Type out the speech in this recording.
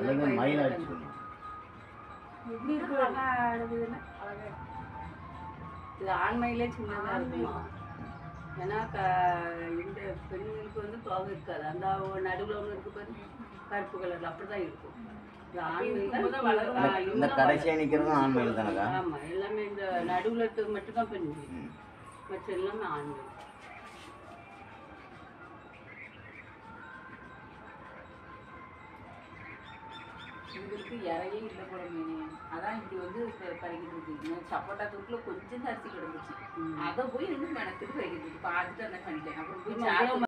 அல்லது மயில் அடிச்சு எப்படி இருக்கு அழகா ஆடுதுன்னா அழகா இருக்கு. இது ஆண்மையிலே சின்னதா இருக்குமா ஏன்னா க இந்த பெண்களுக்கு வந்து தோகை இருக்காது அந்த நடுவில் ஒன்று இருக்கு பாரு கருப்பு கலர்ல அப்படிதான் இருக்கும் இது ஆண்மையில் தான் இருக்கும்போது வளரும். ஆ, இந்த இதுதான் கடைசியாக நிற்கிறதும் ஆண் மயில் தானக்கா ஆமா எல்லாமே இந்த நடுவில் இருக்கிறது மட்டும்தான் பெண்கள் மற்ற எல்லாமே ஆண்கள் இதுக்கு இறையே இல்லை போல மீனே அதான் இப்படி வந்து ப- பறிக்கிட்டு இருக்கு இன்னும் சப்போட்டா தூக்கில் கொஞ்சம் தான் அரிசி கிடந்துச்சு ம். அதை போய் இன்னும் மெனக்கிட்டு பறிக்கிட்டு இருக்கு பார்த்துட்டு அந்த பண்ணிட்டேன் அப்புறம் போய் ஆமா, சாப்பிட்டு